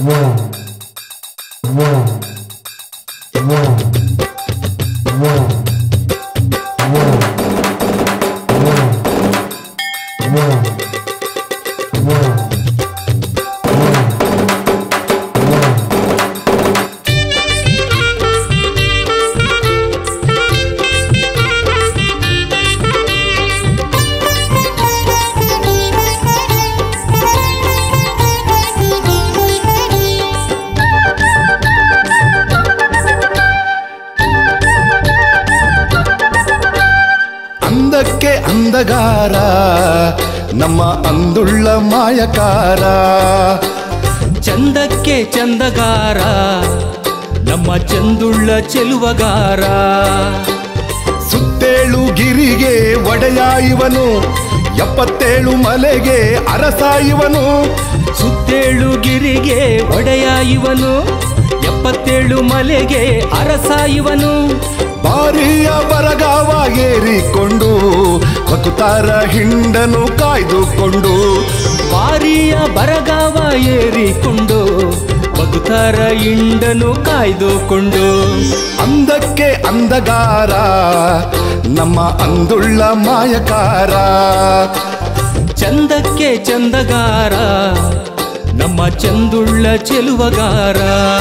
ಅಂದಕ್ಕೆ ಅಂದಗಾರ ನಮ್ಮ ಅಂದುಳ್ಳ ಮಾಯಕಾರ ಚಂದಕ್ಕೆ ಚಂದಗಾರ ನಮ್ಮ ಚಂದುಳ್ಳ ಚೆಲುವಗಾರ ಸುತ್ತೇಳು ಗಿರಿಗೆ ಒಡೆಯ ಇವನು ಎಪ್ಪತ್ತೇಳು ಮಲೆಗೆ ಅರಸ ಇವನು ಸುತ್ತೇಳು ಗಿರಿಗೆ ಒಡೆಯ ಇವನು ಎಪ್ಪತ್ತೇಳು ಮಲೆಗೆ ಅರಸ ಇವನು ಬಾರಿಯ ಬರಗಾವ ಏರಿಕೊಂಡು ಬಕುತಾರ ಹಿಂಡನು ಕಾಯ್ದುಕೊಂಡು ಬಾರಿಯ ಬರಗಾವ ಏರಿಕೊಂಡು ಬದುಕರ ಇಂಡನು ಕಾಯ್ದುಕೊಂಡು ಅಂದಕ್ಕೆ ಅಂದಗಾರ ನಮ್ಮ ಅಂದುಳ್ಳ ಮಾಯಕಾರ ಚಂದಕ್ಕೆ ಚಂದಗಾರ ನಮ್ಮ ಚಂದುಳ್ಳ ಚೆಲುವಗಾರ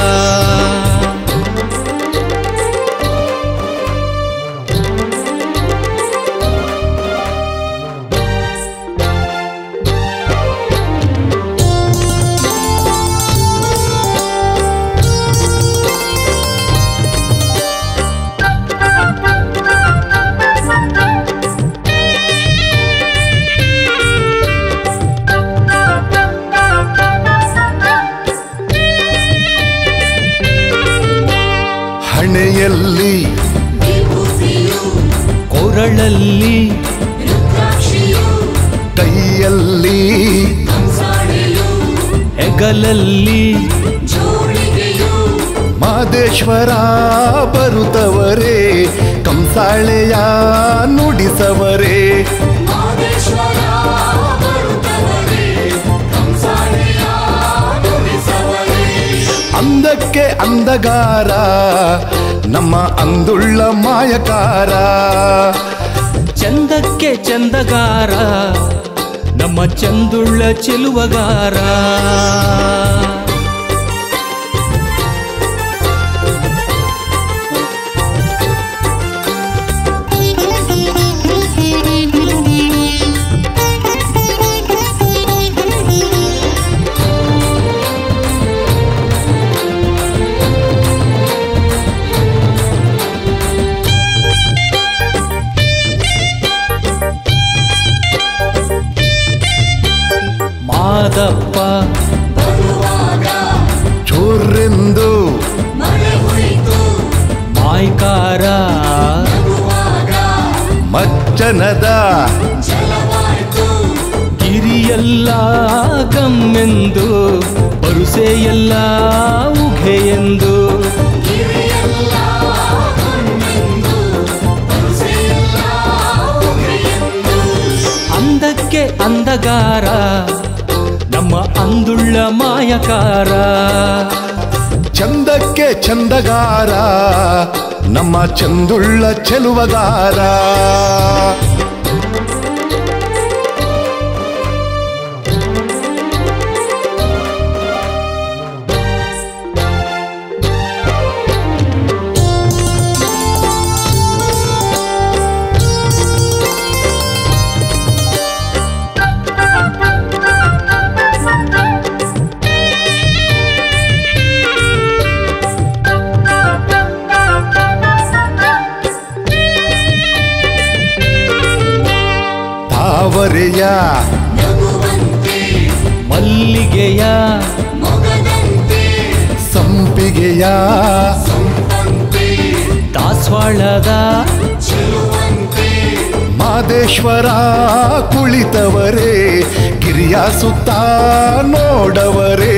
ಹಣೆಯಲ್ಲಿ ಕೊರಳಲ್ಲಿ ಕೈಯಲ್ಲಿ ಹೆಗಲಲ್ಲಿ ಮಾದೇಶ್ವರ ಬರುತ್ತವರೇ ಕಂಸಾಳೆಯ ನುಡಿಸವರೇ ಅಂದಕ್ಕೆ ಅಂದಗಾರ ನಮ್ಮ ಅಂದುಳ್ಳ ಮಾಯಕಾರ ಚಂದಕ್ಕೆ ಚಂದಗಾರ ನಮ್ಮ ಚಂದುಳ್ಳ ಚೆಲುವಗಾರ ಮಾದಪ್ಪ ಚೋರೆಂದು ಮಾಯ್ಕಾರ ಮಜ್ಜನದ ಗಿರಿಯೆಲ್ಲ ಗಮ್ಮೆಂದು ಬರುಸೆಯೆಲ್ಲ ಉಘೆಯೆಂದು ಅಂದಕ್ಕೆ ಅಂದಗಾರ ನಮ್ಮ ಅಂದುಳ್ಳ ಮಾಯಕಾರ ಚಂದಕ್ಕೆ ಚಂದಗಾರ ನಮ್ಮ ಚಂದುಳ್ಳ ಚೆಲುವಗಾರ ತಾವರೆಯ ಮಲ್ಲಿಗೆಯ ಸಂಪಿಗೆಯ ದಾಸ್ವಾಳದ ಮಾದೇಶ್ವರ ಕುಳಿತವರೇ ಗಿರಿಯ ಸುತ್ತ ನೋಡವರೇ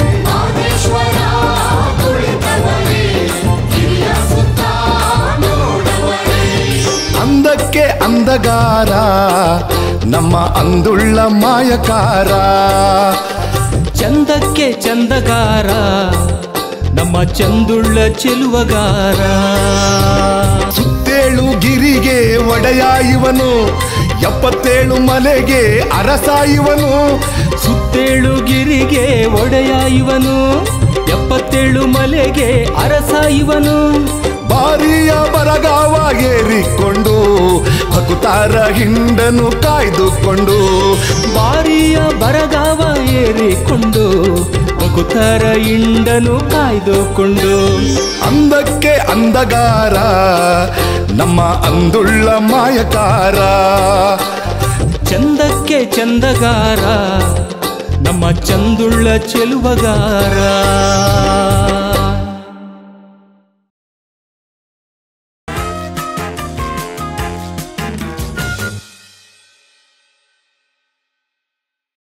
ಅಂದಕ್ಕೆ ಅಂದಗಾರ ನಮ್ಮ ಅಂದುಳ್ಳ ಮಾಯಕಾರ ಚಂದಕ್ಕೆ ಚಂದಗಾರ ನಮ್ಮ ಚಂದುಳ್ಳ ಚೆಲುವಗಾರ ಸುತ್ತೇಳು ಗಿರಿಗೆ ಒಡೆಯ ಇವನು ಎಪ್ಪತ್ತೇಳು ಮಲೆಗೆ ಅರಸ ಇವನು ಸುತ್ತೇಳು ಗಿರಿಗೆ ಒಡೆಯ ಇವನು ಎಪ್ಪತ್ತೇಳು ಮಲೆಗೆ ಅರಸ ಇವನು ಬಾರಿಯ ಬರಗಾವ ಏರಿಕೊಂಡು ಭಕುತಾರ ಹಿಂಡನು ಕಾಯ್ದುಕೊಂಡು ಬಾರಿಯ ಬರಗಾವ ಏರಿಕೊಂಡು ಬಕುತರ ಇಂಡನು ಕಾಯ್ದುಕೊಂಡು ಅಂದಕ್ಕೆ ಅಂದಗಾರ ನಮ್ಮ ಅಂದುಳ್ಳ ಮಾಯಕಾರ ಚಂದಕ್ಕೆ ಚಂದಗಾರ ನಮ್ಮ ಚಂದುಳ್ಳ ಚೆಲುವಗಾರ